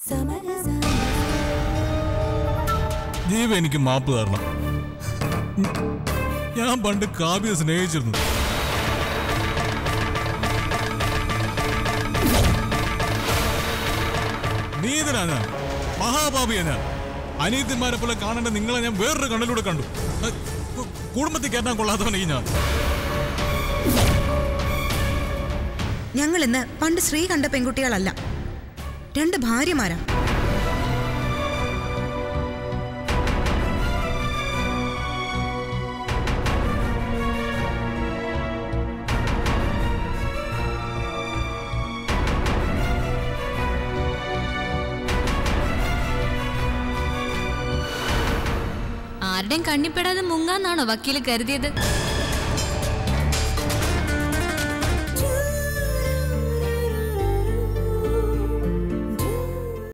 ജീവ എനിക്ക് മാപ്പ് തരണം ഞാൻ പണ്ട് കാവ്യ സ്നേഹിച്ചിരുന്നു നീതനാ ഞാൻ മഹാപാപിയാ ഞാൻ അനീതിന്മാരെ പോലെ കാണേണ്ട നിങ്ങളെ ഞാൻ വേറൊരു കണ്ണിലൂടെ കണ്ടു അഹ് കു- കുടുംബത്തിൽ കയറ്റാൻ കൊള്ളാത്തവനെ ഈ ഞാൻ ഞങ്ങൾ ഇന്ന് പണ്ട് ശ്രീ കണ്ട പെൺകുട്ടികളല്ല രണ്ട് ഭാര്യമാരാ ആരുടെയും കണ്ണിപ്പെടാതെ മുങ്ങാന്നാണോ വക്കീല് കരുതിയത്